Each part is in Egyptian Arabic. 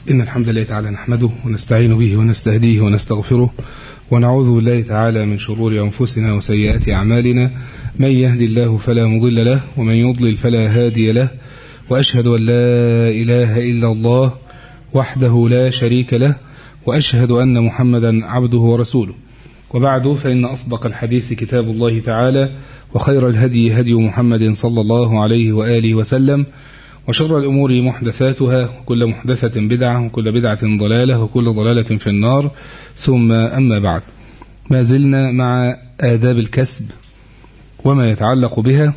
إن الحمد لله تعالى نحمده ونستعين به ونستهديه ونستغفره ونعوذ بالله تعالى من شرور أنفسنا وسيئات أعمالنا من يهدي الله فلا مضل له ومن يضلل فلا هادي له وأشهد أن لا إله إلا الله وحده لا شريك له وأشهد أن محمدا عبده ورسوله وبعد فإن أصدق الحديث كتاب الله تعالى وخير الهدي هدي محمد صلى الله عليه وآله وسلم وشر الأمور محدثاتها وكل محدثة بدعة وكل بدعة ضلالة وكل ضلالة في النار ثم أما بعد ما زلنا مع آداب الكسب وما يتعلق بها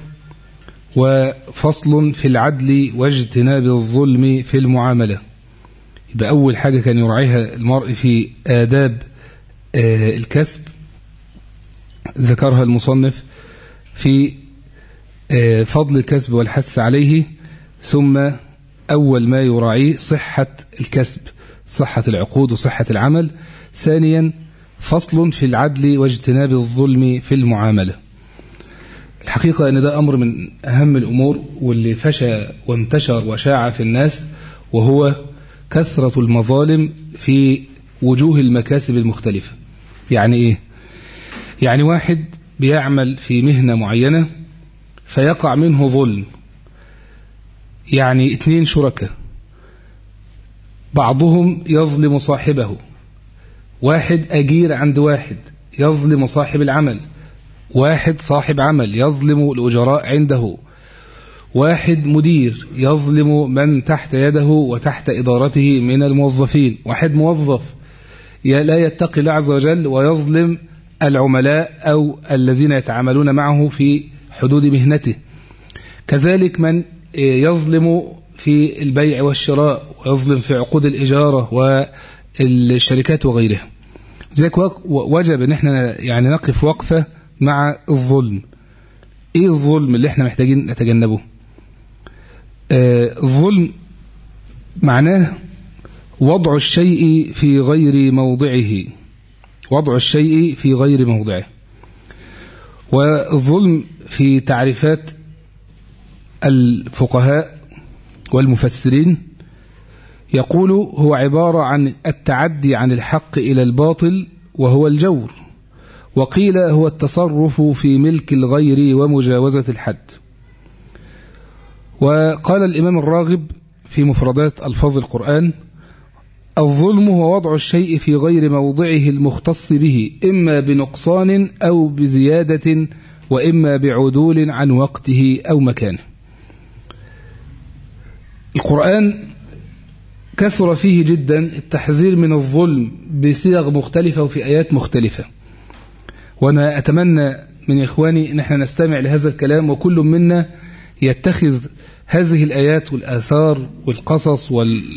وفصل في العدل واجتناب الظلم في المعاملة يبقى أول حاجة كان يراعيها المرء في آداب الكسب ذكرها المصنف في فضل الكسب والحث عليه ثم أول ما يراعيه صحة الكسب صحة العقود وصحة العمل ثانيا فصل في العدل واجتناب الظلم في المعاملة الحقيقة أن ده أمر من أهم الأمور واللي فشى وانتشر وشاع في الناس وهو كثرة المظالم في وجوه المكاسب المختلفة يعني إيه؟ يعني واحد بيعمل في مهنة معينة فيقع منه ظلم يعني اثنين شركاء بعضهم يظلم صاحبه واحد أجير عند واحد يظلم صاحب العمل واحد صاحب عمل يظلم الأجراء عنده واحد مدير يظلم من تحت يده وتحت إدارته من الموظفين واحد موظف لا يتقي الله عز وجل ويظلم العملاء أو الذين يتعاملون معه في حدود مهنته كذلك من يظلم في البيع والشراء ويظلم في عقود الإجارة والشركات وغيرها ذلك وجب ان احنا يعني نقف وقفة مع الظلم ايه الظلم اللي احنا محتاجين نتجنبه آه الظلم معناه وضع الشيء في غير موضعه وضع الشيء في غير موضعه والظلم في تعريفات الفقهاء والمفسرين يقول هو عبارة عن التعدي عن الحق إلى الباطل وهو الجور وقيل هو التصرف في ملك الغير ومجاوزة الحد وقال الإمام الراغب في مفردات ألفاظ القرآن الظلم هو وضع الشيء في غير موضعه المختص به إما بنقصان أو بزيادة وإما بعدول عن وقته أو مكانه القرآن كثر فيه جدا التحذير من الظلم بصيغ مختلفة وفي آيات مختلفة وأنا أتمنى من إخواني أن احنا نستمع لهذا الكلام وكل منا يتخذ هذه الآيات والآثار والقصص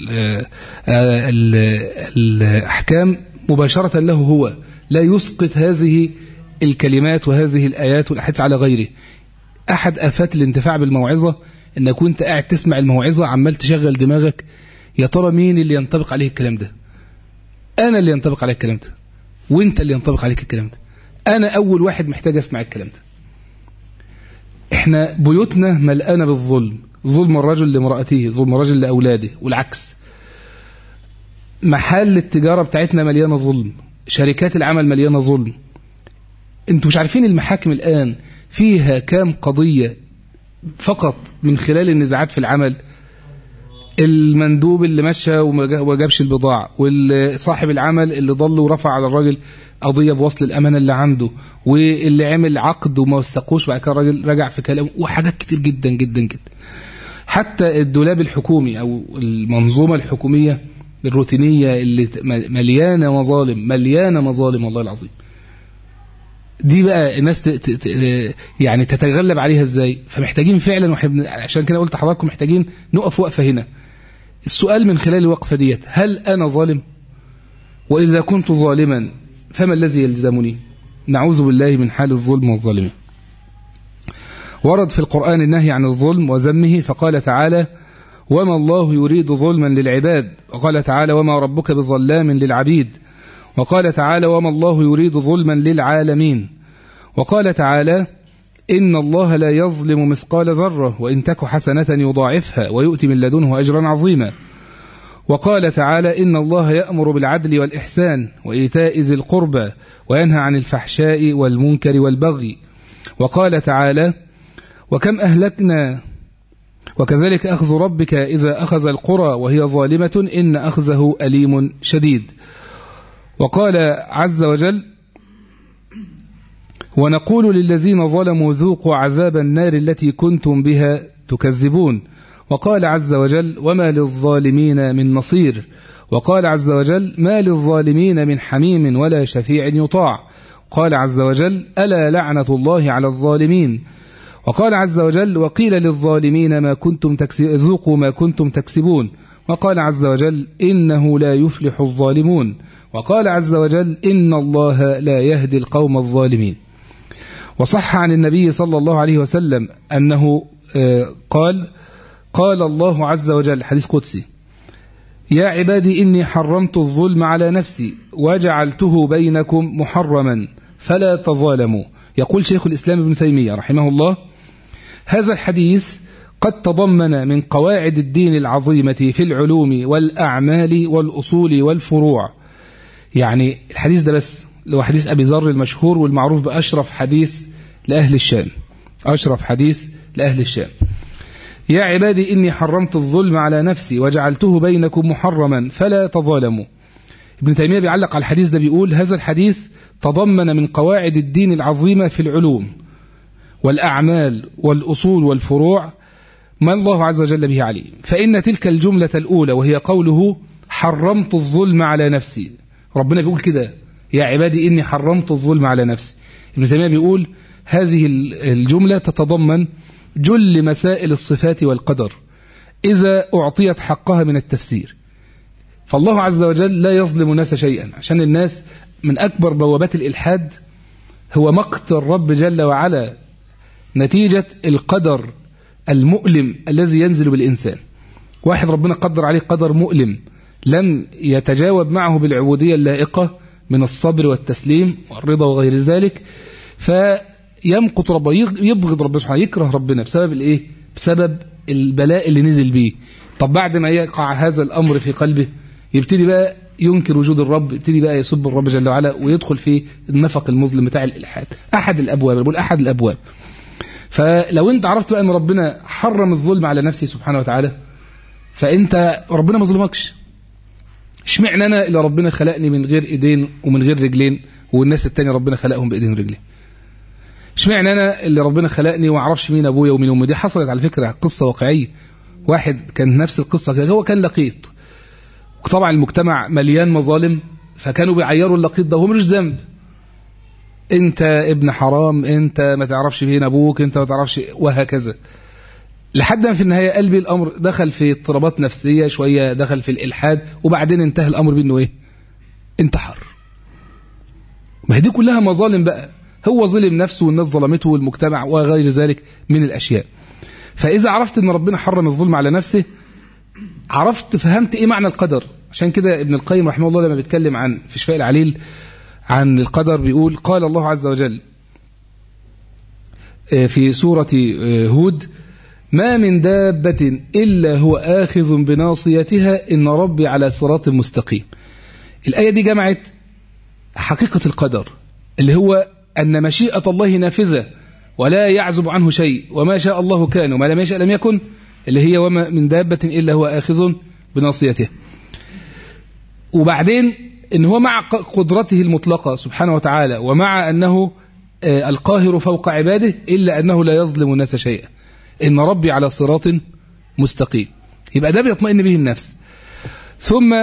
والأحكام مباشرة له هو لا يسقط هذه الكلمات وهذه الآيات والأحاديث على غيره أحد آفات الانتفاع بالموعظة أنك كنت قاعد تسمع الموعظة عمال تشغل دماغك يا ترى مين اللي ينطبق عليه الكلام ده أنا اللي ينطبق عليه الكلام ده وانت اللي ينطبق عليك الكلام ده أنا أول واحد محتاج أسمع الكلام ده احنا بيوتنا ملقانة بالظلم ظلم الرجل لامرأته ظلم الرجل لأولاده والعكس محل التجارة بتاعتنا مليانة ظلم شركات العمل مليانة ظلم انتوا مش عارفين المحاكم الآن فيها كام قضية فقط من خلال النزاعات في العمل المندوب اللي مشى وما جابش البضاعة وصاحب العمل اللي ضل ورفع على الراجل قضية بوصل الأمانة اللي عنده واللي عمل عقد وما وثقوش بعد كده الراجل رجع في كلامه وحاجات كتير جدا جدا جدا حتى الدولاب الحكومي أو المنظومة الحكومية الروتينية اللي مليانة مظالم مليانة مظالم والله العظيم دي بقى الناس ت... ت... ت... يعني تتغلب عليها ازاي فمحتاجين فعلا واحنا عشان كده قلت لحضراتكم محتاجين نقف وقفه هنا السؤال من خلال الوقفه ديت هل انا ظالم واذا كنت ظالما فما الذي يلزمني نعوذ بالله من حال الظلم والظالمين ورد في القرآن النهي عن الظلم وذمه فقال تعالى وما الله يريد ظلما للعباد وقال تعالى وما ربك بظلام للعبيد وقال تعالى وما الله يريد ظلما للعالمين وقال تعالى إن الله لا يظلم مثقال ذرة وإن تك حسنة يضاعفها ويؤتي من لدنه أجرا عظيما وقال تعالى إن الله يأمر بالعدل والإحسان وإيتاء ذي القربى وينهى عن الفحشاء والمنكر والبغي وقال تعالى وكم أهلكنا وكذلك أخذ ربك إذا أخذ القرى وهي ظالمة إن أخذه أليم شديد وقال عز وجل ونقول للذين ظلموا ذوقوا عذاب النار التي كنتم بها تكذبون وقال عز وجل وما للظالمين من نصير وقال عز وجل ما للظالمين من حميم ولا شفيع يطاع قال عز وجل ألا لعنة الله على الظالمين وقال عز وجل وقيل للظالمين ما كنتم ذوقوا ما كنتم تكسبون وقال عز وجل إنه لا يفلح الظالمون وقال عز وجل إن الله لا يهدي القوم الظالمين وصح عن النبي صلى الله عليه وسلم أنه قال قال الله عز وجل حديث قدسي يا عبادي إني حرمت الظلم على نفسي وجعلته بينكم محرما فلا تظالموا يقول شيخ الإسلام ابن تيمية رحمه الله هذا الحديث قد تضمن من قواعد الدين العظيمة في العلوم والأعمال والأصول والفروع يعني الحديث ده بس اللي هو حديث أبي ذر المشهور والمعروف بأشرف حديث لأهل الشام أشرف حديث لأهل الشام يا عبادي إني حرمت الظلم على نفسي وجعلته بينكم محرما فلا تظالموا ابن تيمية بيعلق على الحديث ده بيقول هذا الحديث تضمن من قواعد الدين العظيمة في العلوم والأعمال والأصول والفروع ما الله عز وجل به عليه فإن تلك الجملة الأولى وهي قوله حرمت الظلم على نفسي ربنا بيقول كده يا عبادي إني حرمت الظلم على نفسي ابن تيمية بيقول هذه الجملة تتضمن جل مسائل الصفات والقدر إذا أعطيت حقها من التفسير فالله عز وجل لا يظلم الناس شيئا عشان الناس من أكبر بوابات الإلحاد هو مقت الرب جل وعلا نتيجة القدر المؤلم الذي ينزل بالإنسان واحد ربنا قدر عليه قدر مؤلم لم يتجاوب معه بالعبودية اللائقة من الصبر والتسليم والرضا وغير ذلك فيمقت ربه يبغض ربنا سبحانه يكره ربنا بسبب الايه بسبب البلاء اللي نزل بيه طب بعد ما يقع هذا الأمر في قلبه يبتدي بقى ينكر وجود الرب يبتدي بقى يسب الرب جل وعلا ويدخل في النفق المظلم بتاع الإلحاد أحد الأبواب بقول أحد الأبواب فلو أنت عرفت بقى أن ربنا حرم الظلم على نفسه سبحانه وتعالى فأنت ربنا ما ظلمكش اشمعنى أنا اللي ربنا خلقني من غير إيدين ومن غير رجلين والناس التانية ربنا خلقهم بإيدين ورجلين اشمعنى أنا اللي ربنا خلقني وما اعرفش مين أبويا ومين أمي دي حصلت على فكرة قصة واقعية واحد كان نفس القصة كده هو كان لقيط طبعا المجتمع مليان مظالم فكانوا بيعيروا اللقيط ده وهو ملوش ذنب انت ابن حرام انت ما تعرفش مين ابوك انت ما تعرفش وهكذا لحد ما في النهايه قلبي الامر دخل في اضطرابات نفسيه شويه دخل في الالحاد وبعدين انتهى الامر بانه ايه انتحر ما هي دي كلها مظالم بقى هو ظلم نفسه والناس ظلمته والمجتمع وغير ذلك من الاشياء فاذا عرفت ان ربنا حرم الظلم على نفسه عرفت فهمت ايه معنى القدر عشان كده ابن القيم رحمه الله لما بيتكلم عن في شفاء العليل عن القدر بيقول قال الله عز وجل في سورة هود ما من دابة إلا هو آخذ بناصيتها إن ربي على صراط مستقيم الآية دي جمعت حقيقة القدر اللي هو أن مشيئة الله نافذة ولا يعزب عنه شيء وما شاء الله كان وما لم يشاء لم يكن اللي هي وما من دابة إلا هو آخذ بناصيته وبعدين إن هو مع قدرته المطلقة سبحانه وتعالى ومع أنه القاهر فوق عباده إلا أنه لا يظلم الناس شيئا إن ربي على صراط مستقيم يبقى ده بيطمئن به النفس ثم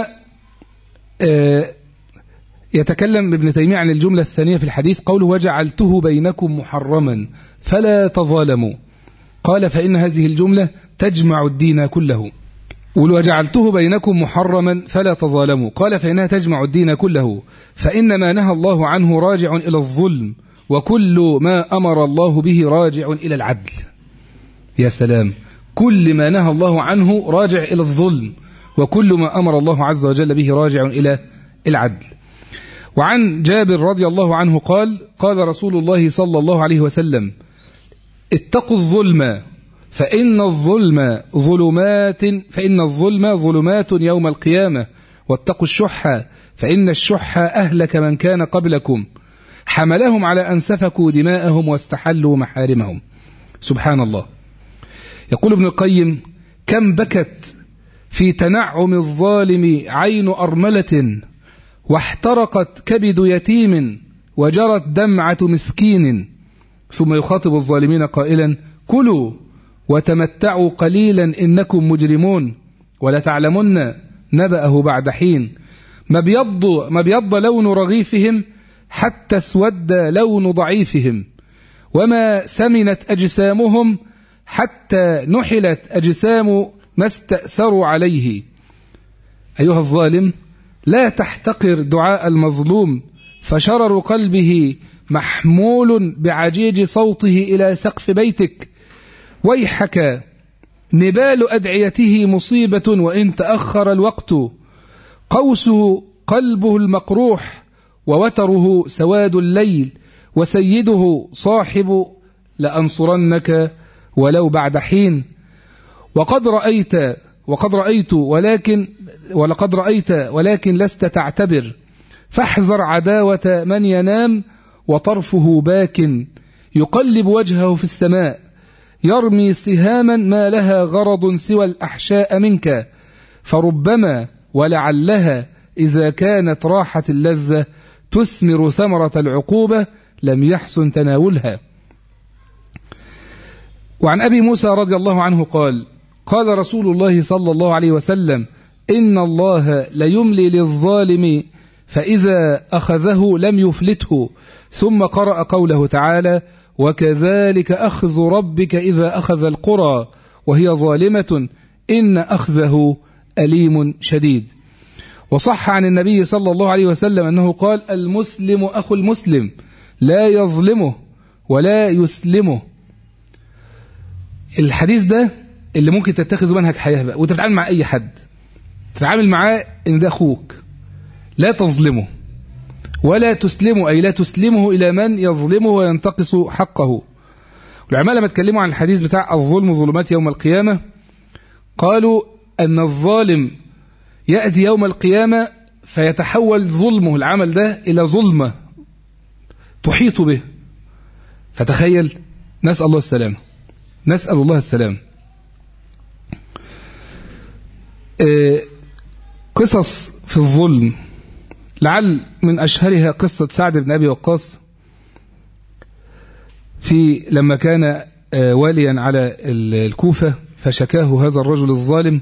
يتكلم ابن تيمية عن الجملة الثانية في الحديث قوله وجعلته بينكم محرما فلا تظالموا قال فإن هذه الجملة تجمع الدين كله وجعلته بينكم محرما فلا تظالموا قال فإنها تجمع الدين كله فإن ما نهى الله عنه راجع إلى الظلم وكل ما أمر الله به راجع إلى العدل يا سلام كل ما نهى الله عنه راجع إلى الظلم وكل ما أمر الله عز وجل به راجع إلى العدل وعن جابر رضي الله عنه قال قال رسول الله صلى الله عليه وسلم اتقوا الظلم فإن الظلم ظلمات فإن الظلم ظلمات يوم القيامة واتقوا الشح فإن الشح أهلك من كان قبلكم حملهم على أن سفكوا دماءهم واستحلوا محارمهم سبحان الله يقول ابن القيم كم بكت في تنعم الظالم عين أرملة واحترقت كبد يتيم وجرت دمعة مسكين ثم يخاطب الظالمين قائلا كلوا وتمتعوا قليلا إنكم مجرمون ولا تعلمن نبأه بعد حين ما بيض, ما بيض لون رغيفهم حتى اسود لون ضعيفهم وما سمنت أجسامهم حتى نحلت أجسام ما استأثروا عليه أيها الظالم لا تحتقر دعاء المظلوم فشرر قلبه محمول بعجيج صوته إلى سقف بيتك ويحك نبال أدعيته مصيبة وإن تأخر الوقت قوسه قلبه المقروح ووتره سواد الليل وسيده صاحب لأنصرنك ولو بعد حين وقد رأيت وقد رأيت ولكن ولقد رأيت ولكن لست تعتبر فاحذر عداوة من ينام وطرفه باك يقلب وجهه في السماء يرمي سهاما ما لها غرض سوى الأحشاء منك فربما ولعلها إذا كانت راحة اللذة تثمر ثمرة العقوبة لم يحسن تناولها وعن أبي موسى رضي الله عنه قال قال رسول الله صلى الله عليه وسلم إن الله ليملي للظالم فإذا أخذه لم يفلته ثم قرأ قوله تعالى وكذلك أخذ ربك إذا أخذ القرى وهي ظالمة إن أخذه أليم شديد وصح عن النبي صلى الله عليه وسلم أنه قال المسلم أخو المسلم لا يظلمه ولا يسلمه الحديث ده اللي ممكن تتخذه منهج حياة بقى وانت بتتعامل مع أي حد تتعامل معاه إن ده أخوك لا تظلمه ولا تسلمه أي لا تسلمه إلى من يظلمه وينتقص حقه العلماء لما اتكلموا عن الحديث بتاع الظلم ظلمات يوم القيامة قالوا أن الظالم يأتي يوم القيامة فيتحول ظلمه العمل ده إلى ظلمة تحيط به فتخيل نسأل الله السلامة نسأل الله السلام قصص في الظلم لعل من أشهرها قصة سعد بن أبي وقاص في لما كان واليا على الكوفة فشكاه هذا الرجل الظالم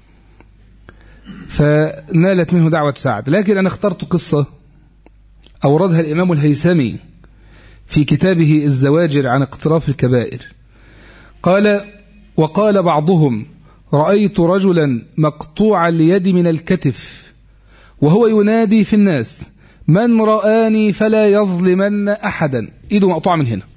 فنالت منه دعوة سعد لكن أنا اخترت قصة أوردها الإمام الهيثمي في كتابه الزواجر عن اقتراف الكبائر قال وقال بعضهم رأيت رجلا مقطوع اليد من الكتف وهو ينادي في الناس من رآني فلا يظلمن أحدا إيده مقطوعة من هنا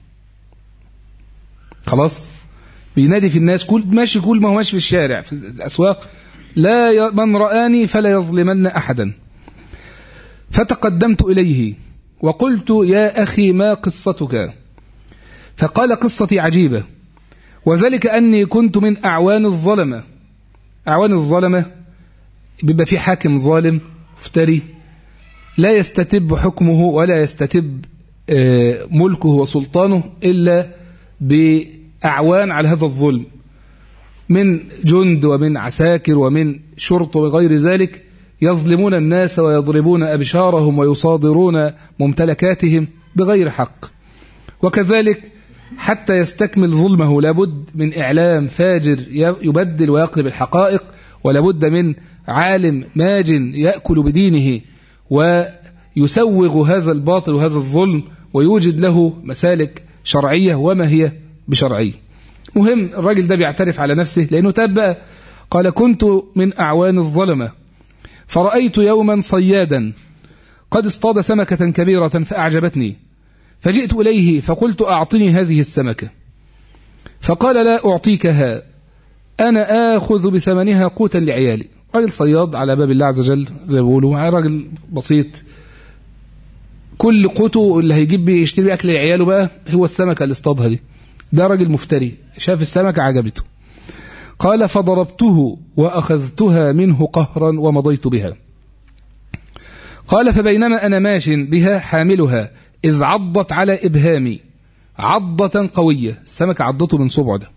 خلاص بينادي في الناس كل ماشي كل ما هو ماشي في الشارع في الأسواق لا ي... من رآني فلا يظلمن أحدا فتقدمت إليه وقلت يا أخي ما قصتك فقال قصتي عجيبة وذلك أني كنت من أعوان الظلمة أعوان الظلمة بيبقى في حاكم ظالم مفتري لا يستتب حكمه ولا يستتب ملكه وسلطانه إلا بأعوان على هذا الظلم من جند ومن عساكر ومن شرط وغير ذلك يظلمون الناس ويضربون أبشارهم ويصادرون ممتلكاتهم بغير حق وكذلك حتى يستكمل ظلمه لابد من إعلام فاجر يبدل ويقلب الحقائق ولابد من عالم ماج يأكل بدينه ويسوغ هذا الباطل وهذا الظلم ويوجد له مسالك شرعية وما هي بشرعية مهم الراجل ده بيعترف على نفسه لأنه تاب بقى قال كنت من أعوان الظلمة فرأيت يوما صيادا قد اصطاد سمكة كبيرة فأعجبتني فجئت إليه فقلت أعطني هذه السمكة فقال لا أعطيكها أنا آخذ بثمنها قوتا لعيالي راجل صياد على باب الله عز وجل زي ما بيقولوا راجل بسيط كل قوته اللي هيجيب بيه يشتري أكل عياله بقى هو السمكة اللي اصطادها دي ده راجل مفتري شاف السمكة عجبته قال فضربته وأخذتها منه قهرا ومضيت بها قال فبينما أنا ماش بها حاملها إذ عضت على إبهامي عضة قوية السمكة عضته من صبع ده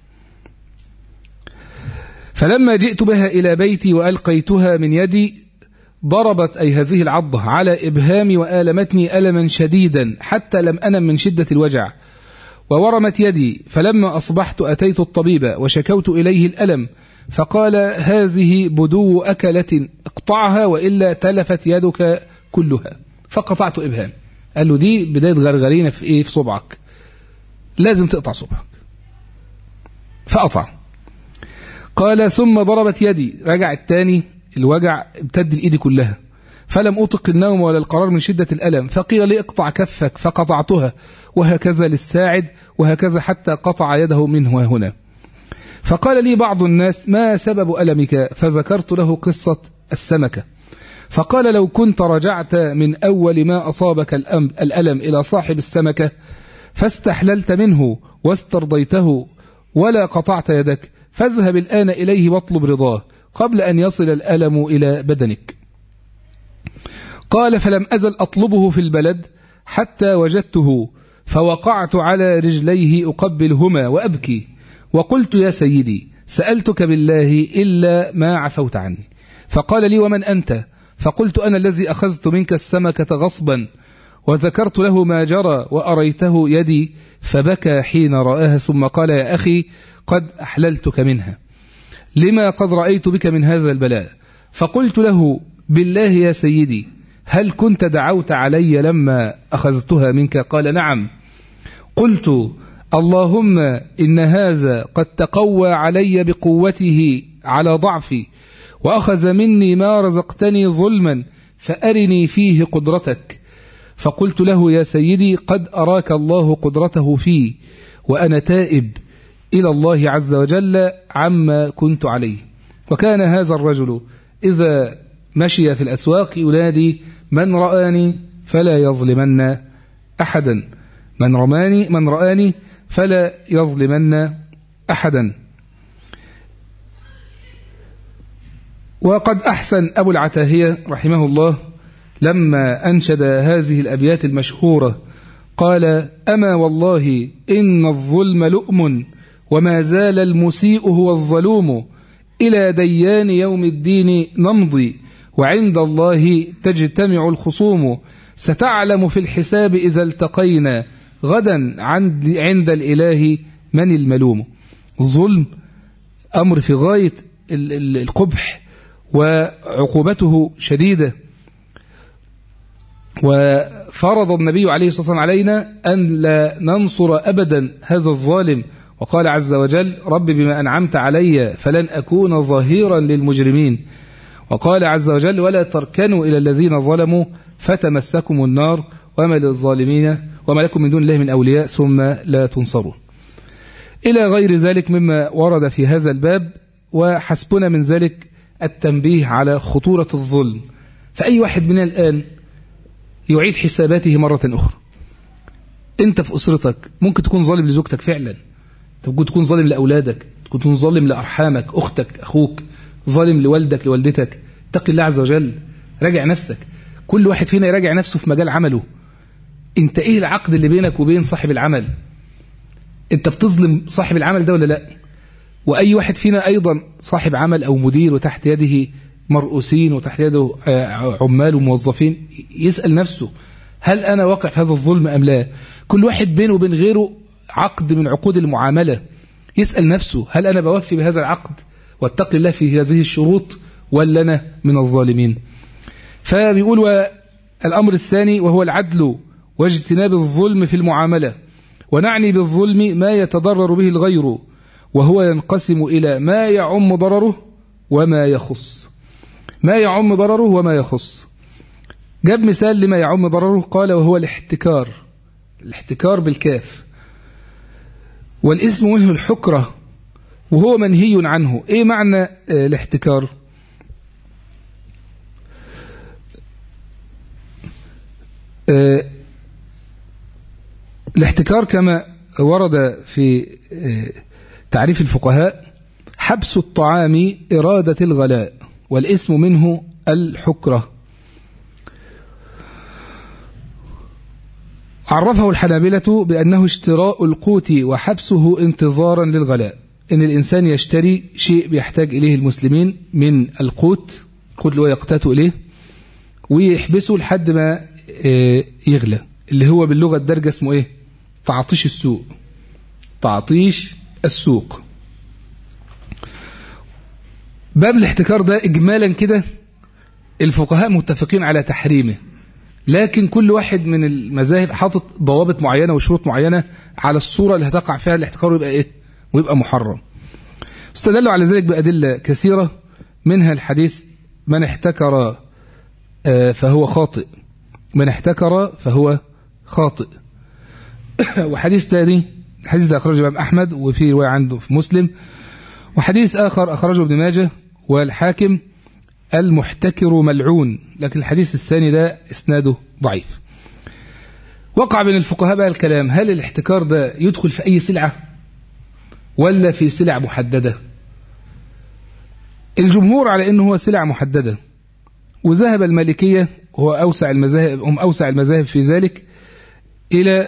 فلما جئت بها إلى بيتي وألقيتها من يدي ضربت أي هذه العضة على إبهامي وآلمتني ألما شديدا حتى لم أنم من شدة الوجع وورمت يدي فلما أصبحت أتيت الطبيب وشكوت إليه الألم فقال هذه بدو أكلة اقطعها وإلا تلفت يدك كلها فقطعت إبهام قال له دي بداية غرغرينة في إيه في صبعك لازم تقطع صبعك فقطع قال ثم ضربت يدي رجع الثاني الوجع ابتد الإيد كلها فلم أطق النوم ولا القرار من شدة الألم فقيل لي اقطع كفك فقطعتها وهكذا للساعد وهكذا حتى قطع يده منه هنا فقال لي بعض الناس ما سبب ألمك فذكرت له قصة السمكة فقال لو كنت رجعت من أول ما أصابك الألم إلى صاحب السمكة فاستحللت منه واسترضيته ولا قطعت يدك فاذهب الآن إليه واطلب رضاه قبل أن يصل الألم إلى بدنك قال فلم أزل أطلبه في البلد حتى وجدته فوقعت على رجليه أقبلهما وأبكي وقلت يا سيدي سألتك بالله إلا ما عفوت عني فقال لي ومن أنت فقلت أنا الذي أخذت منك السمكة غصبا وذكرت له ما جرى وأريته يدي فبكى حين رآها ثم قال يا أخي قد أحللتك منها لما قد رأيت بك من هذا البلاء فقلت له بالله يا سيدي هل كنت دعوت علي لما أخذتها منك قال نعم قلت اللهم إن هذا قد تقوى علي بقوته على ضعفي وأخذ مني ما رزقتني ظلما فأرني فيه قدرتك فقلت له يا سيدي قد أراك الله قدرته في وأنا تائب إلى الله عز وجل عما كنت عليه وكان هذا الرجل إذا مشي في الأسواق ينادي من رآني فلا يظلمن أحدا من رماني من رآني فلا يظلمن أحدا وقد أحسن أبو العتاهية رحمه الله لما أنشد هذه الأبيات المشهورة قال أما والله إن الظلم لؤم وما زال المسيء هو الظلوم إلى ديان يوم الدين نمضي وعند الله تجتمع الخصوم ستعلم في الحساب إذا التقينا غدا عند, عند الإله من الملوم الظلم أمر في غاية القبح وعقوبته شديدة وفرض النبي عليه الصلاة والسلام علينا أن لا ننصر أبدا هذا الظالم وقال عز وجل رب بما أنعمت علي فلن أكون ظهيرا للمجرمين وقال عز وجل ولا تركنوا إلى الذين ظلموا فتمسكم النار وما للظالمين وما لكم من دون الله من أولياء ثم لا تنصرون إلى غير ذلك مما ورد في هذا الباب وحسبنا من ذلك التنبيه على خطورة الظلم فأي واحد منا الآن يعيد حساباته مرة أخرى أنت في أسرتك ممكن تكون ظالم لزوجتك فعلا ممكن تكون ظالم لأولادك تكون ظالم لأرحامك أختك أخوك ظالم لوالدك لوالدتك اتق الله عز وجل راجع نفسك كل واحد فينا يراجع نفسه في مجال عمله انت ايه العقد اللي بينك وبين صاحب العمل انت بتظلم صاحب العمل ده ولا لا واي واحد فينا ايضا صاحب عمل او مدير وتحت يده مرؤوسين وتحت يده عمال وموظفين يسأل نفسه هل أنا واقع في هذا الظلم أم لا كل واحد بينه وبين غيره عقد من عقود المعاملة يسأل نفسه هل أنا بوفي بهذا العقد واتقي الله في هذه الشروط ولا أنا من الظالمين فبيقول الأمر الثاني وهو العدل واجتناب الظلم في المعاملة ونعني بالظلم ما يتضرر به الغير وهو ينقسم إلى ما يعم ضرره وما يخص ما يعم ضرره وما يخص جاب مثال لما يعم ضرره قال وهو الاحتكار الاحتكار بالكاف والاسم منه الحكرة وهو منهي عنه ايه معنى الاحتكار اه الاحتكار كما ورد في تعريف الفقهاء حبس الطعام إرادة الغلاء والاسم منه الحكرة عرفه الحنابلة بأنه اشتراء القوت وحبسه انتظارا للغلاء إن الإنسان يشتري شيء بيحتاج إليه المسلمين من القوت القوت اللي هو يقتات إليه ويحبسه لحد ما يغلى اللي هو باللغة الدارجة اسمه إيه تعطيش السوق تعطيش السوق باب الاحتكار ده إجمالا كده الفقهاء متفقين على تحريمه لكن كل واحد من المذاهب حاطط ضوابط معينة وشروط معينة على الصورة اللي هتقع فيها الاحتكار ويبقى إيه ويبقى محرم استدلوا على ذلك بأدلة كثيرة منها الحديث من احتكر فهو خاطئ من احتكر فهو خاطئ وحديث ثاني الحديث ده أخرجه الإمام أحمد وفي رواية عنده في مسلم وحديث آخر أخرجه ابن ماجه والحاكم المحتكر ملعون لكن الحديث الثاني ده اسناده ضعيف وقع بين الفقهاء بقى الكلام هل الاحتكار ده يدخل في أي سلعة ولا في سلع محددة الجمهور على أنه هو سلع محددة وذهب المالكية هو أوسع المذاهب هم أوسع المذاهب في ذلك إلى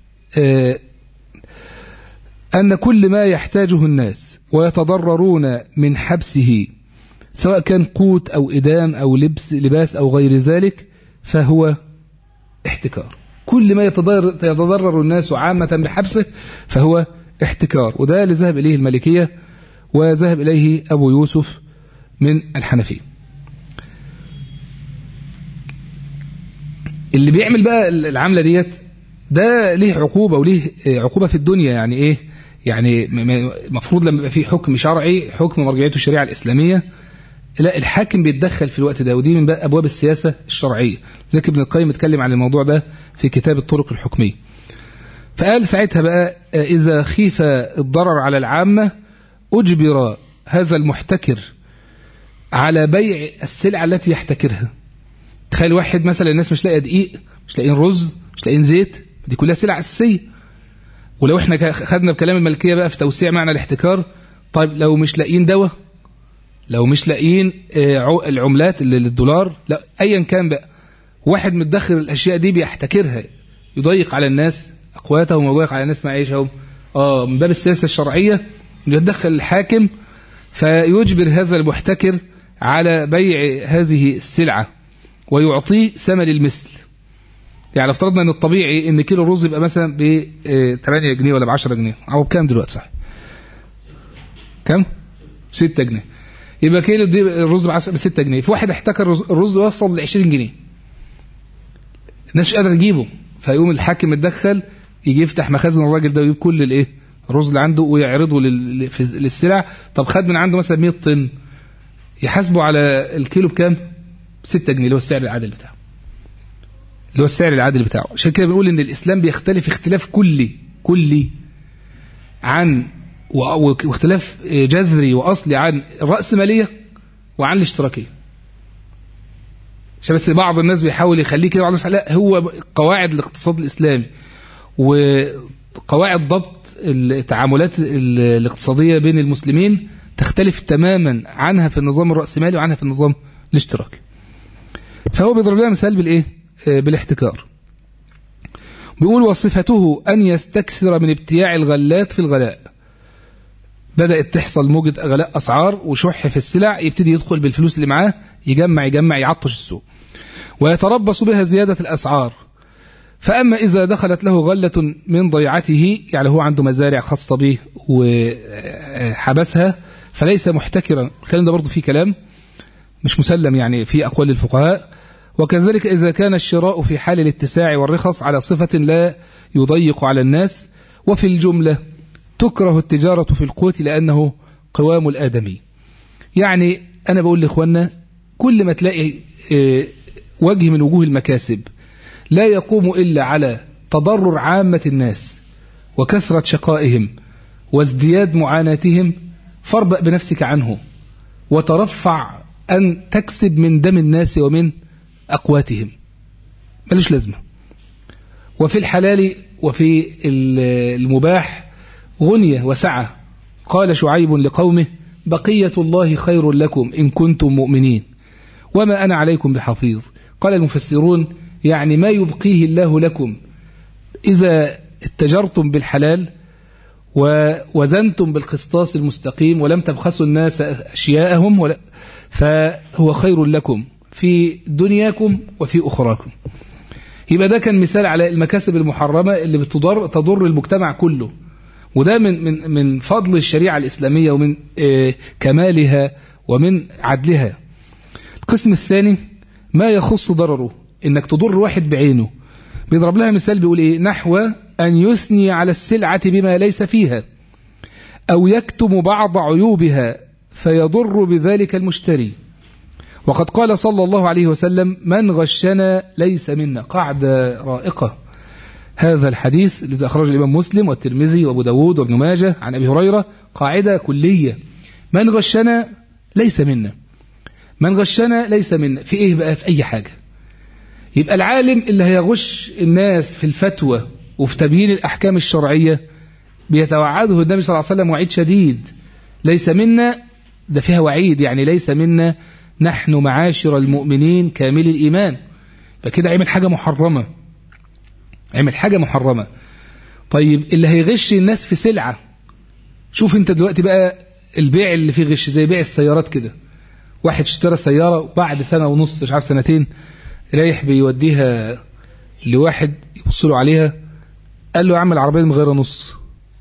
أن كل ما يحتاجه الناس ويتضررون من حبسه سواء كان قوت أو إدام أو لبس لباس أو غير ذلك فهو احتكار كل ما يتضرر, يتضرر الناس عامة بحبسه فهو احتكار وده اللي ذهب إليه المالكية وذهب إليه أبو يوسف من الحنفية اللي بيعمل بقى العملة ديت ده ليه عقوبة وليه عقوبة في الدنيا يعني ايه يعني المفروض لما يبقى في حكم شرعي حكم مرجعيته الشريعة الإسلامية لا الحاكم بيتدخل في الوقت ده ودي من أبواب السياسة الشرعية ذلك ابن القيم اتكلم عن الموضوع ده في كتاب الطرق الحكمية فقال ساعتها بقى إذا خيف الضرر على العامة أجبر هذا المحتكر على بيع السلعة التي يحتكرها تخيل واحد مثلا الناس مش لاقيه دقيق مش لاقيين رز مش لاقيين زيت دي كلها سلع أساسية ولو احنا خدنا بكلام الملكية بقى في توسيع معنى الاحتكار طيب لو مش لاقيين دواء لو مش لاقيين العملات اللي للدولار لا ايا كان بقى واحد متدخل الاشياء دي بيحتكرها يضيق على الناس اقواتهم ويضيق على الناس معيشهم اه من باب السياسه الشرعيه يتدخل الحاكم فيجبر هذا المحتكر على بيع هذه السلعه ويعطيه ثمن المثل يعني افترضنا ان الطبيعي ان كيلو الرز يبقى مثلا ب 8 جنيه ولا ب 10 جنيه او بكام دلوقتي صحيح كام 6 جنيه يبقى كيلو دي الرز ب 6 جنيه في واحد احتكر الرز وصل ل 20 جنيه الناس مش قادره تجيبه فيقوم الحاكم يتدخل يجي يفتح مخازن الراجل ده ويجيب كل الايه الرز اللي عنده ويعرضه للسلع طب خد من عنده مثلا 100 طن يحاسبه على الكيلو بكام 6 جنيه اللي هو السعر العادل بتاعه اللي هو السعر العادل بتاعه عشان كده بنقول ان الاسلام بيختلف اختلاف كلي كلي عن واختلاف جذري واصلي عن الراسماليه وعن الاشتراكيه عشان بس بعض الناس بيحاول يخليه كده بعض الناس لا هو قواعد الاقتصاد الاسلامي وقواعد ضبط التعاملات الاقتصاديه بين المسلمين تختلف تماما عنها في النظام الراسمالي وعنها في النظام الاشتراكي فهو بيضرب لنا مثال بالايه بالاحتكار بيقول وصفته أن يستكثر من ابتياع الغلات في الغلاء بدأت تحصل موجة غلاء أسعار وشح في السلع يبتدي يدخل بالفلوس اللي معاه يجمع يجمع يعطش السوق ويتربص بها زيادة الأسعار فأما إذا دخلت له غلة من ضيعته يعني هو عنده مزارع خاصة به وحبسها فليس محتكرا الكلام ده برضه فيه كلام مش مسلم يعني في أقوال الفقهاء وكذلك إذا كان الشراء في حال الاتساع والرخص على صفة لا يضيق على الناس وفي الجملة تكره التجارة في القوت لأنه قوام الآدمي يعني أنا بقول لإخواننا كل ما تلاقي وجه من وجوه المكاسب لا يقوم إلا على تضرر عامة الناس وكثرة شقائهم وازدياد معاناتهم فاربأ بنفسك عنه وترفع أن تكسب من دم الناس ومن أقواتهم ملوش لازمة وفي الحلال وفي المباح غنية وسعة قال شعيب لقومه بقية الله خير لكم إن كنتم مؤمنين وما أنا عليكم بحفيظ قال المفسرون يعني ما يبقيه الله لكم إذا اتجرتم بالحلال ووزنتم بالقسطاس المستقيم ولم تبخسوا الناس أشياءهم ولا فهو خير لكم في دنياكم وفي أخراكم يبقى ده كان مثال على المكاسب المحرمة اللي بتضر تضر المجتمع كله وده من من من فضل الشريعة الإسلامية ومن آه، كمالها ومن عدلها القسم الثاني ما يخص ضرره انك تضر واحد بعينه بيضرب لها مثال بيقول ايه نحو ان يثني على السلعة بما ليس فيها او يكتم بعض عيوبها فيضر بذلك المشتري وقد قال صلى الله عليه وسلم من غشنا ليس منا قاعدة رائقة هذا الحديث الذي أخرجه الإمام مسلم والترمذي وأبو داود وابن ماجه عن أبي هريرة قاعدة كلية من غشنا ليس منا من غشنا ليس منا في إيه بقى في أي حاجة يبقى العالم اللي هيغش الناس في الفتوى وفي تبيين الأحكام الشرعية بيتوعده النبي صلى الله عليه وسلم وعيد شديد ليس منا ده فيها وعيد يعني ليس منا نحن معاشر المؤمنين كامل الإيمان فكده عمل حاجة محرمة عمل حاجة محرمة طيب اللي هيغش الناس في سلعة شوف انت دلوقتي بقى البيع اللي فيه غش زي بيع السيارات كده واحد اشترى سيارة وبعد سنة ونص مش عارف سنتين رايح بيوديها لواحد يبص له عليها قال له يا عم العربية مغيرة نص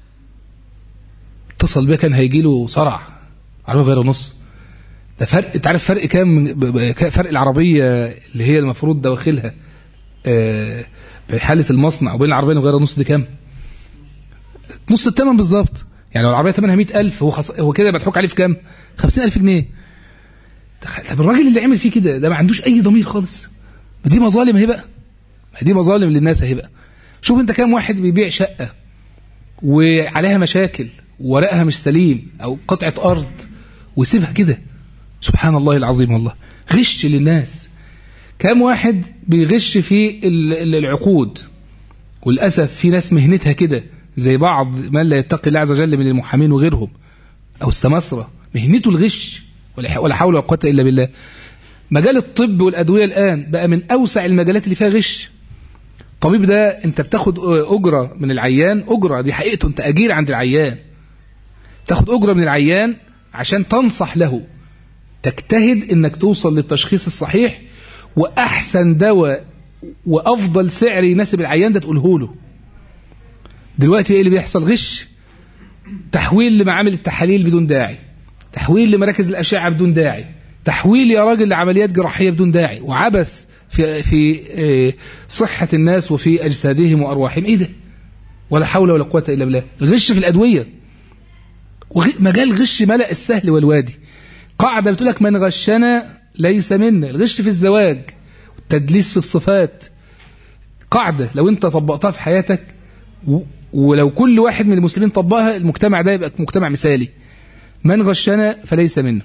اتصل بيه كان هيجي له صرع عربية مغيرة نص ده فرق انت عارف فرق كام فرق العربية اللي هي المفروض دواخلها آه، في حالة المصنع وبين العربية اللي مغيرة نص دي كام نص الثمن بالظبط يعني لو العربية ثمنها 100000 هو خص... هو كده مضحوك عليه في كام 50000 جنيه طب الراجل اللي عمل فيه كده ده ما عندوش اي ضمير خالص ما دي مظالم اهي بقى ما دي مظالم للناس اهي بقى شوف انت كام واحد بيبيع شقة وعليها مشاكل ورقها مش سليم او قطعة ارض ويسيبها كده سبحان الله العظيم والله غش للناس كم واحد بيغش في العقود وللأسف في ناس مهنتها كده زي بعض من لا يتقي الله عز وجل من المحامين وغيرهم أو السماسرة مهنته الغش ولا حول ولا قوة إلا بالله مجال الطب والأدوية الآن بقى من أوسع المجالات اللي فيها غش الطبيب ده أنت بتاخد أجرة من العيان أجرة دي حقيقته أنت أجير عند العيان تاخد أجرة من العيان عشان تنصح له تجتهد انك توصل للتشخيص الصحيح واحسن دواء وافضل سعر يناسب العيان ده تقوله له دلوقتي ايه اللي بيحصل غش تحويل لمعامل التحاليل بدون داعي تحويل لمراكز الاشعه بدون داعي تحويل يا راجل لعمليات جراحيه بدون داعي وعبث في في آه، صحه الناس وفي اجسادهم وارواحهم ايه ده ولا حول ولا قوه الا بالله غش في الادويه مجال غش ملأ السهل والوادي قاعدة بتقول لك من غشنا ليس منا الغش في الزواج التدليس في الصفات قاعدة لو انت طبقتها في حياتك ولو كل واحد من المسلمين طبقها المجتمع ده يبقى مجتمع مثالي من غشنا فليس منا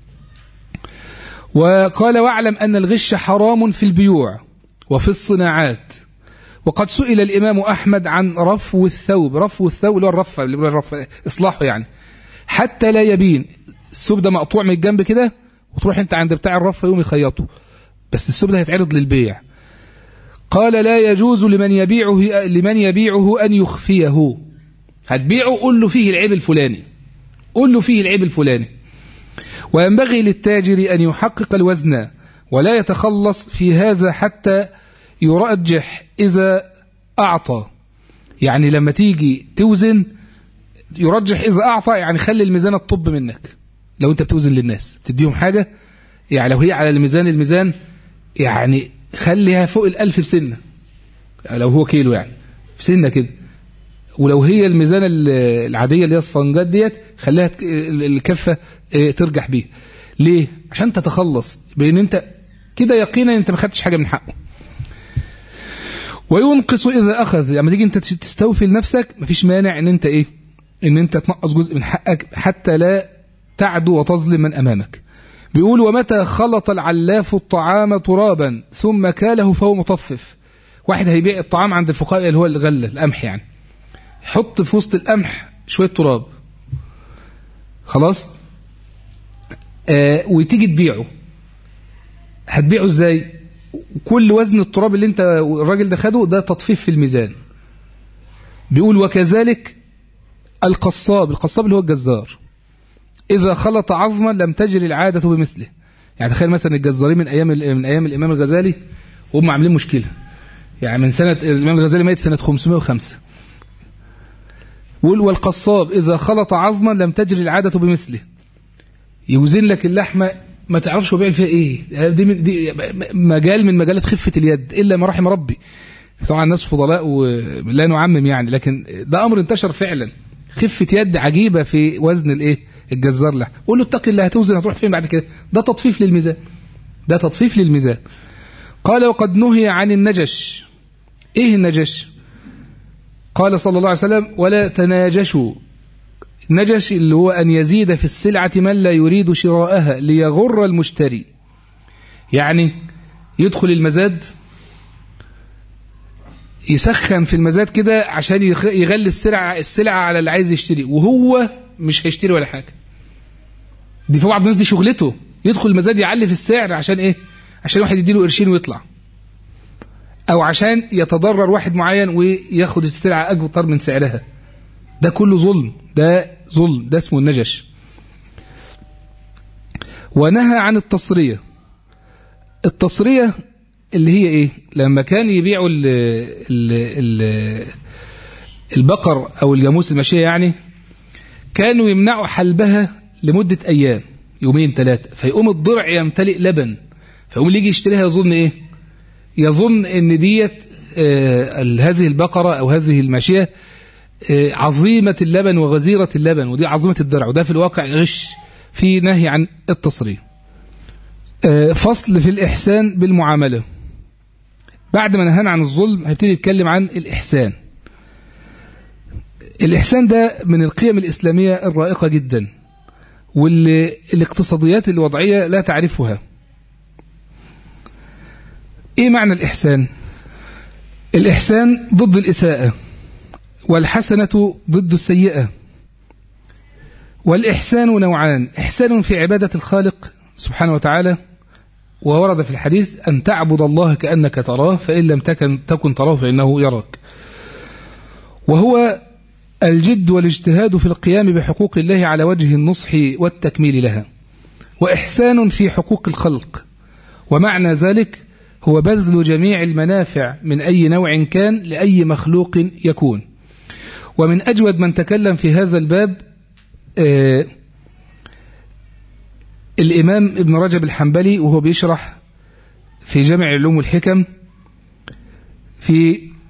وقال واعلم أن الغش حرام في البيوع وفي الصناعات وقد سئل الإمام أحمد عن رفو الثوب رفو الثوب اللي هو الرفة اللي هو الرفة إصلاحه يعني حتى لا يبين الثوب ده مقطوع من الجنب كده وتروح انت عند بتاع الرف يوم يخيطه بس الثوب ده هيتعرض للبيع قال لا يجوز لمن يبيعه لمن يبيعه ان يخفيه هتبيعه قول له فيه العيب الفلاني قول له فيه العيب الفلاني وينبغي للتاجر ان يحقق الوزن ولا يتخلص في هذا حتى يرجح اذا اعطى يعني لما تيجي توزن يرجح اذا اعطى يعني خلي الميزان الطب منك لو انت بتوزن للناس تديهم حاجة يعني لو هي على الميزان الميزان يعني خليها فوق الألف بسنة يعني لو هو كيلو يعني في سنة كده ولو هي الميزان العادية اللي هي الصنجات ديت خليها الكفة اه، ترجح بيه ليه؟ عشان تتخلص بان انت كده يقينا انت ما خدتش حاجة من حقه وينقص إذا أخذ لما تيجي أنت تستوفي لنفسك مفيش مانع أن أنت إيه أن أنت تنقص جزء من حقك حتى لا تعدو وتظلم من أمامك بيقول ومتى خلط العلاف الطعام ترابا ثم كاله فهو مطفف واحد هيبيع الطعام عند الفقراء اللي هو الغلة القمح يعني حط في وسط القمح شوية تراب خلاص آه وتيجي تبيعه هتبيعه ازاي كل وزن التراب اللي انت الراجل ده خده ده تطفيف في الميزان بيقول وكذلك القصاب القصاب اللي هو الجزار إذا خلط عظما لم تجري العادة بمثله يعني تخيل مثلا الجزارين من أيام من أيام الإمام الغزالي وهم عاملين مشكلة يعني من سنة الإمام الغزالي مات سنة 505 والقصاب إذا خلط عظما لم تجري العادة بمثله يوزن لك اللحمة ما تعرفش هو بيعمل فيها ايه دي, من دي مجال من مجالات خفة اليد إلا ما رحم ربي طبعا الناس فضلاء ولا نعمم يعني لكن ده أمر انتشر فعلا خفة يد عجيبة في وزن الايه الجزار له قول له اتق الله هتوزن هتروح فين بعد كده ده تطفيف للميزان ده تطفيف للميزان قال وقد نهي عن النجش ايه النجش قال صلى الله عليه وسلم ولا تناجشوا نجش اللي هو أن يزيد في السلعة من لا يريد شراءها ليغر المشتري يعني يدخل المزاد يسخن في المزاد كده عشان يغلي السلعة السلعة على اللي عايز يشتري وهو مش هيشتري ولا حاجة دي في بعض الناس دي شغلته يدخل المزاد يعلي في السعر عشان ايه عشان واحد يديله قرشين ويطلع او عشان يتضرر واحد معين وياخد السلعة اكتر من سعرها ده كله ظلم ده ظلم ده اسمه النجش ونهى عن التصرية التصرية اللي هي ايه لما كان يبيعوا ال ال ال البقر او الجاموس الماشيه يعني كانوا يمنعوا حلبها لمدة ايام يومين ثلاثة فيقوم الضرع يمتلئ لبن فيقوم اللي يجي يشتريها يظن ايه يظن ان ديت آه هذه البقرة او هذه الماشية آه عظيمة اللبن وغزيرة اللبن ودي عظيمة الضرع وده في الواقع غش في نهي عن التصريح آه فصل في الإحسان بالمعاملة بعد ما نهانا عن الظلم هيبتدي يتكلم عن الإحسان الإحسان ده من القيم الإسلامية الرائقة جدا واللي الاقتصاديات الوضعية لا تعرفها إيه معنى الإحسان؟ الإحسان ضد الإساءة والحسنة ضد السيئة والإحسان نوعان إحسان في عبادة الخالق سبحانه وتعالى وورد في الحديث أن تعبد الله كأنك تراه فإن لم تكن, تكن تراه فإنه يراك وهو الجد والاجتهاد في القيام بحقوق الله على وجه النصح والتكميل لها وإحسان في حقوق الخلق ومعنى ذلك هو بذل جميع المنافع من أي نوع كان لأي مخلوق يكون ومن أجود من تكلم في هذا الباب آه الإمام ابن رجب الحنبلي وهو بيشرح في جامع العلوم والحكم في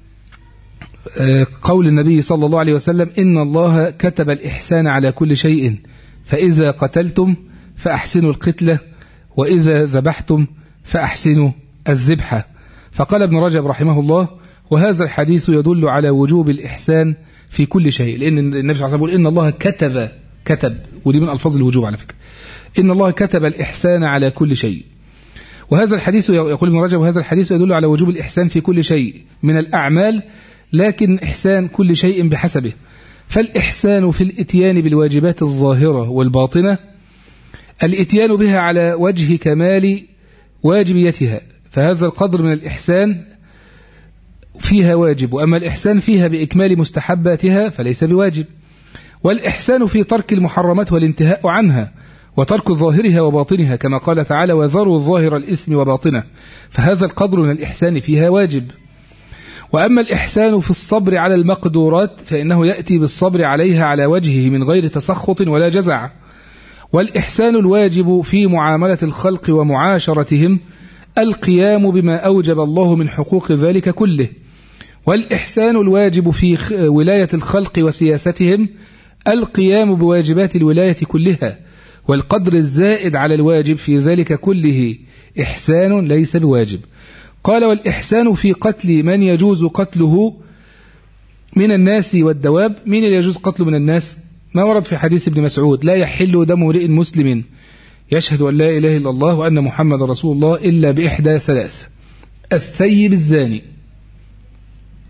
قول النبي صلى الله عليه وسلم إن الله كتب الإحسان على كل شيء فإذا قتلتم فأحسنوا القتلة وإذا ذبحتم فأحسنوا الذبحة فقال ابن رجب رحمه الله وهذا الحديث يدل على وجوب الإحسان في كل شيء لأن النبي صلى الله عليه وسلم يقول إن الله كتب كتب ودي من ألفاظ الوجوب على فكرة إن الله كتب الإحسان على كل شيء وهذا الحديث يقول ابن رجب وهذا الحديث يدل على وجوب الإحسان في كل شيء من الأعمال لكن إحسان كل شيء بحسبه فالإحسان في الإتيان بالواجبات الظاهرة والباطنة الإتيان بها على وجه كمال واجبيتها فهذا القدر من الإحسان فيها واجب وأما الإحسان فيها بإكمال مستحباتها فليس بواجب والإحسان في ترك المحرمات والانتهاء عنها وترك ظاهرها وباطنها كما قال تعالى وذروا ظاهر الإثم وباطنه فهذا القدر من الإحسان فيها واجب وأما الإحسان في الصبر على المقدورات فإنه يأتي بالصبر عليها على وجهه من غير تسخط ولا جزع والإحسان الواجب في معاملة الخلق ومعاشرتهم القيام بما أوجب الله من حقوق ذلك كله والإحسان الواجب في ولاية الخلق وسياستهم القيام بواجبات الولاية كلها والقدر الزائد على الواجب في ذلك كله إحسان ليس بواجب قال والإحسان في قتل من يجوز قتله من الناس والدواب من اللي يجوز قتله من الناس ما ورد في حديث ابن مسعود لا يحل دم امرئ مسلم يشهد أن لا إله إلا الله وأن محمد رسول الله إلا بإحدى ثلاث الثيب الزاني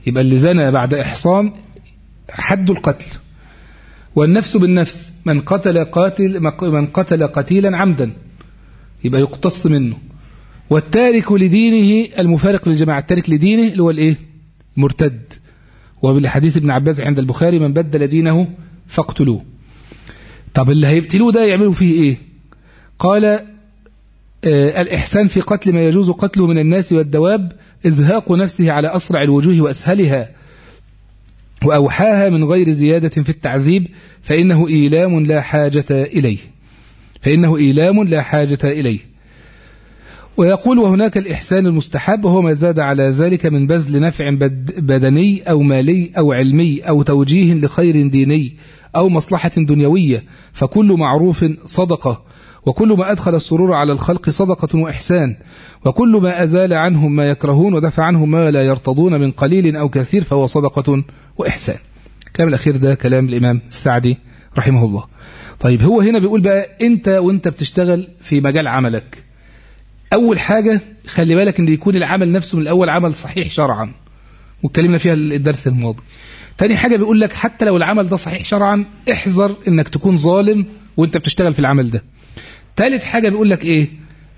يبقى اللي زنى بعد إحصان حد القتل والنفس بالنفس من قتل قاتل من قتل قتيلا عمدا يبقى يقتص منه والتارك لدينه المفارق للجماعة التارك لدينه اللي هو الايه مرتد وبالحديث ابن عباس عند البخاري من بدل دينه فاقتلوه طب اللي هيبتلوه ده يعملوا فيه ايه قال آه الإحسان في قتل ما يجوز قتله من الناس والدواب إزهاق نفسه على أسرع الوجوه وأسهلها وأوحاها من غير زيادة في التعذيب فإنه إيلام لا حاجة إليه فإنه إيلام لا حاجة إليه ويقول وهناك الإحسان المستحب وهو ما زاد على ذلك من بذل نفع بدني أو مالي أو علمي أو توجيه لخير ديني أو مصلحة دنيوية فكل معروف صدقة وكل ما أدخل السرور على الخلق صدقة وإحسان وكل ما أزال عنهم ما يكرهون ودفع عنهم ما لا يرتضون من قليل أو كثير فهو صدقة وإحسان الكلام الأخير ده كلام الإمام السعدي رحمه الله طيب هو هنا بيقول بقى أنت وأنت بتشتغل في مجال عملك أول حاجة خلي بالك أن يكون العمل نفسه من الأول عمل صحيح شرعا واتكلمنا فيها الدرس الماضي تاني حاجة بيقول لك حتى لو العمل ده صحيح شرعا احذر انك تكون ظالم وانت بتشتغل في العمل ده تالت حاجة بيقول لك ايه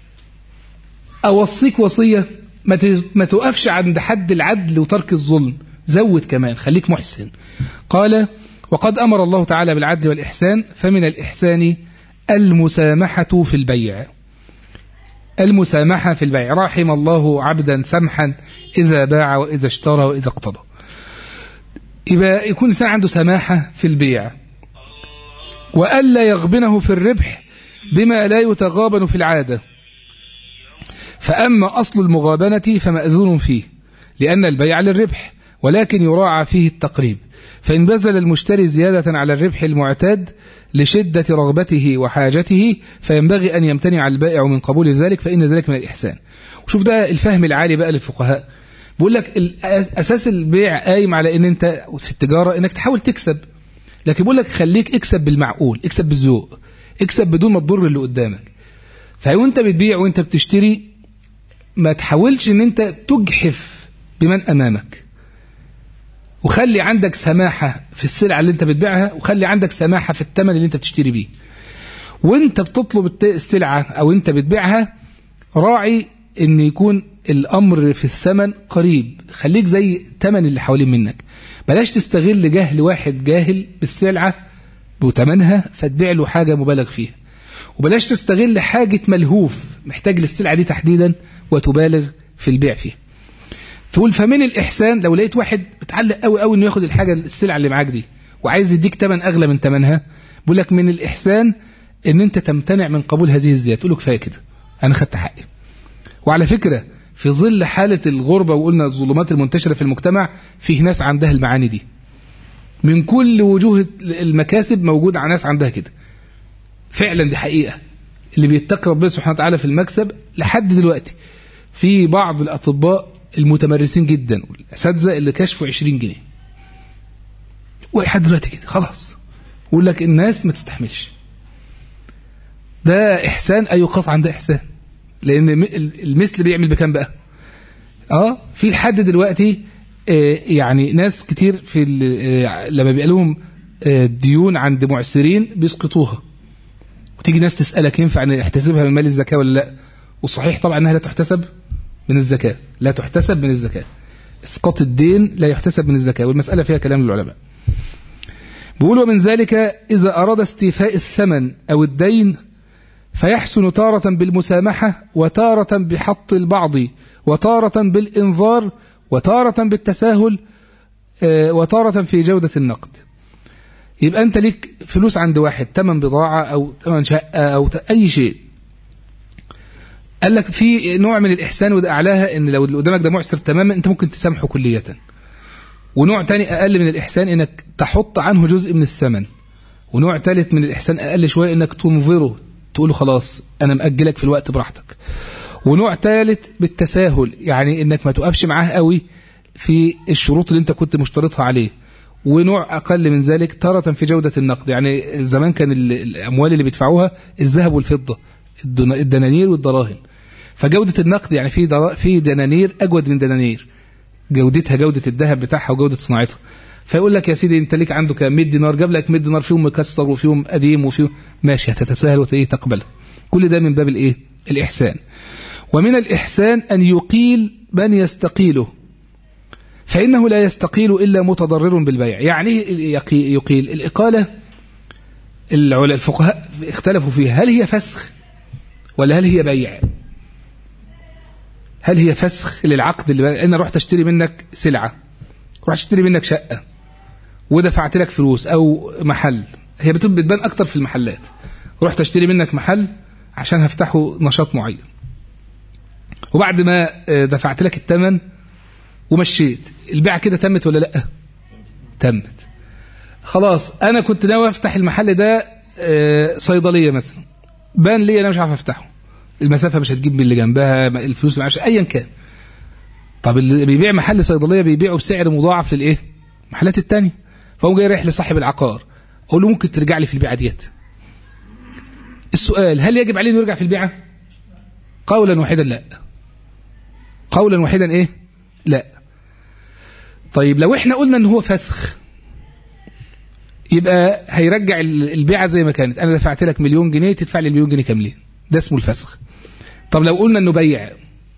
اوصيك وصية ما توقفش عند حد العدل وترك الظلم زود كمان خليك محسن قال وقد أمر الله تعالى بالعدل والإحسان فمن الإحسان المسامحة في البيع المسامحة في البيع رحم الله عبدا سمحا إذا باع وإذا اشترى وإذا اقتضى يبقى يكون الإنسان عنده سماحة في البيع وألا يغبنه في الربح بما لا يتغابن في العادة فأما أصل المغابنة فمأذون فيه لأن البيع للربح ولكن يراعى فيه التقريب فإن بذل المشتري زيادة على الربح المعتاد لشدة رغبته وحاجته فينبغي أن يمتنع البائع من قبول ذلك فإن ذلك من الإحسان وشوف ده الفهم العالي بقى للفقهاء بيقول لك أساس البيع قايم على أن أنت في التجارة أنك تحاول تكسب لكن بيقول لك خليك اكسب بالمعقول اكسب بالذوق اكسب بدون ما تضر اللي قدامك فوانت بتبيع وانت بتشتري ما تحاولش ان انت تجحف بمن امامك وخلي عندك سماحة في السلعة اللي انت بتبيعها وخلي عندك سماحة في الثمن اللي انت بتشتري بيه وانت بتطلب السلعة او انت بتبيعها راعي ان يكون الامر في الثمن قريب خليك زي الثمن اللي حوالين منك بلاش تستغل جهل واحد جاهل بالسلعة بثمنها فتبيع له حاجة مبالغ فيها وبلاش تستغل حاجة ملهوف محتاج للسلعة دي تحديدا وتبالغ في البيع فيها تقول فمن الإحسان لو لقيت واحد بتعلق قوي قوي إنه ياخد الحاجة السلعة اللي معاك دي وعايز يديك تمن أغلى من تمنها بيقول لك من الإحسان إن أنت تمتنع من قبول هذه الزيادة تقول له كفاية كده أنا خدت حقي وعلى فكرة في ظل حالة الغربة وقلنا الظلمات المنتشرة في المجتمع فيه ناس عندها المعاني دي من كل وجوه المكاسب موجود على ناس عندها كده فعلا دي حقيقة اللي بيتقي ربنا سبحانه وتعالى في المكسب لحد دلوقتي في بعض الأطباء المتمرسين جدا والأساتذة اللي كشفوا 20 جنيه ولحد دلوقتي كده خلاص يقول لك الناس ما تستحملش ده إحسان أي قطعا ده إحسان لأن المثل بيعمل بكام بقى اه في لحد دلوقتي آه يعني ناس كتير في آه لما بيبقى لهم آه ديون عند معسرين بيسقطوها وتيجي ناس تسألك ينفع نحتسبها من مال الزكاة ولا لا والصحيح طبعا انها لا تحتسب من الزكاة لا تحتسب من الزكاة اسقاط الدين لا يحتسب من الزكاة والمسألة فيها كلام العلماء بيقول ومن ذلك إذا أراد استيفاء الثمن أو الدين فيحسن تارة بالمسامحة وتارة بحط البعض وتارة بالإنظار وتارة بالتساهل وتارة في جودة النقد يبقى أنت ليك فلوس عند واحد تمن بضاعة أو تمن شقة أو أي شيء قال لك في نوع من الإحسان وده أعلاها إن لو اللي قدامك ده معسر تماما أنت ممكن تسامحه كلية ونوع تاني أقل من الإحسان إنك تحط عنه جزء من الثمن ونوع ثالث من الإحسان أقل شوية إنك تنظره تقول له خلاص أنا مأجلك في الوقت براحتك ونوع ثالث بالتساهل يعني إنك ما توقفش معاه قوي في الشروط اللي أنت كنت مشترطها عليه ونوع أقل من ذلك تارة في جودة النقد يعني زمان كان الأموال اللي بيدفعوها الذهب والفضة الدنانير والدراهم فجودة النقد يعني في في دنانير أجود من دنانير جودتها جودة الذهب بتاعها وجودة صناعتها فيقول لك يا سيدي انت ليك عنده كام 100 دينار جاب لك 100 دينار فيهم مكسر وفيهم قديم وفيهم ماشي هتتساهل وتيجي تقبل كل ده من باب الايه الاحسان ومن الاحسان ان يقيل من يستقيله فانه لا يستقيل الا متضرر بالبيع يعني إيه يقي- يقيل الاقاله العلماء الفقهاء اختلفوا فيها هل هي فسخ ولا هل هي بيع هل هي فسخ للعقد اللي انا رحت اشتري منك سلعه رحت اشتري منك شقه ودفعت لك فلوس او محل هي بتب- بتبان اكتر في المحلات رحت اشتري منك محل عشان هفتحه نشاط معين وبعد ما آه، دفعت لك الثمن ومشيت البيعه كده تمت ولا لا تمت خلاص انا كنت ناوي افتح المحل ده آه، صيدليه مثلا بان لي انا مش عارف افتحه المسافه مش هتجيب من اللي جنبها الفلوس اللي معاش ايا كان طب اللي بيبيع محل صيدليه بيبيعه بسعر مضاعف للايه المحلات التانية فهو جاي رايح لصاحب العقار اقول له ممكن ترجع لي في البيعه ديت السؤال هل يجب عليه انه يرجع في البيعه قولا واحدا لا قولا واحدا ايه لا طيب لو احنا قلنا ان هو فسخ يبقى هيرجع ال- البيعه زي ما كانت انا دفعت لك مليون جنيه تدفع لي المليون جنيه كاملين ده اسمه الفسخ طب لو قلنا انه بيع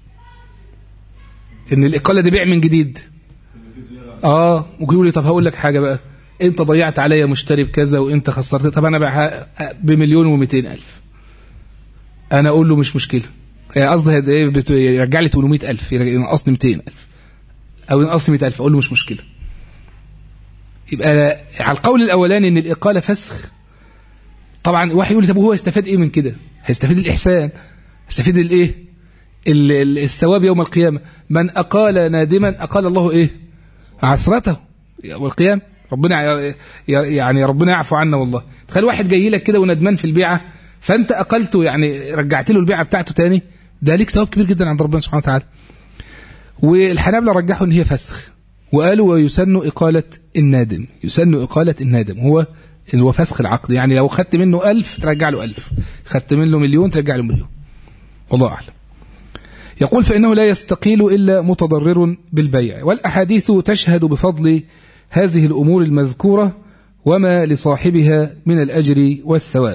ان الاقاله دي بيع من جديد اه ممكن يقول لي طب هقول لك حاجه بقى انت ضيعت عليا مشتري بكذا وانت خسرت طب انا بقى بمليون و200 الف انا اقول له مش مشكله يعني قصدي هد- ايه بت- يرجع لي 800 الف ينقصني 200 الف او ينقصني 100 الف اقول له مش مشكله يبقى على القول الاولاني ان الاقاله فسخ طبعا واحد يقول لي طب هو يستفاد ايه من كده هيستفيد الاحسان يستفيد الايه ال- ال- الثواب يوم القيامه من اقال نادما اقال الله ايه عسرته يوم القيامه ربنا ي- ي- يعني ربنا يعفو عنا والله تخيل واحد جاي لك كده وندمان في البيعه فانت اقلته يعني رجعت له البيعه بتاعته تاني ده ليك ثواب كبير جدا عند ربنا سبحانه وتعالى والحنابلة رجحوا ان هي فسخ وقالوا ويسن إقالة النادم يسن إقالة النادم هو اللي هو فسخ العقد يعني لو خدت منه ألف ترجع له ألف خدت منه مليون ترجع له مليون والله أعلم يقول فإنه لا يستقيل إلا متضرر بالبيع والأحاديث تشهد بفضل هذه الأمور المذكورة وما لصاحبها من الأجر والثواب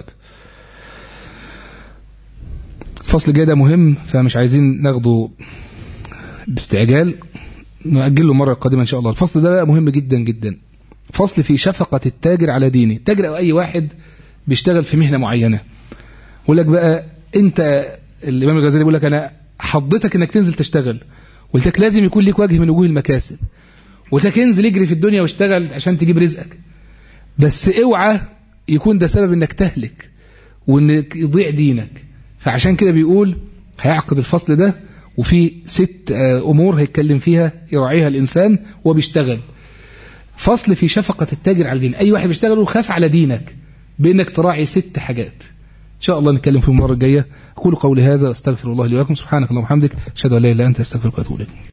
فصل جاي ده مهم فمش عايزين ناخده باستعجال نأجله مرة قادمة إن شاء الله الفصل ده بقى مهم جدا جدا فصل في شفقة التاجر على دينه التاجر أو أي واحد بيشتغل في مهنة معينة يقول لك بقى أنت الإمام الغزالي بيقول لك أنا حضتك إنك تنزل تشتغل قلت لك لازم يكون لك وجه من وجوه المكاسب قلت لك انزل اجري في الدنيا واشتغل عشان تجيب رزقك بس اوعى يكون ده سبب انك تهلك وانك يضيع دينك فعشان كده بيقول هيعقد الفصل ده وفي ست امور هيتكلم فيها يراعيها الانسان وهو بيشتغل فصل في شفقة التاجر على الدين اي واحد بيشتغل وخاف على دينك بانك تراعي ست حاجات ان شاء الله نتكلم في المره الجايه اقول قولي هذا واستغفر الله لي ولكم سبحانك اللهم وبحمدك اشهد ان لا اله الا انت استغفرك واتوب اليك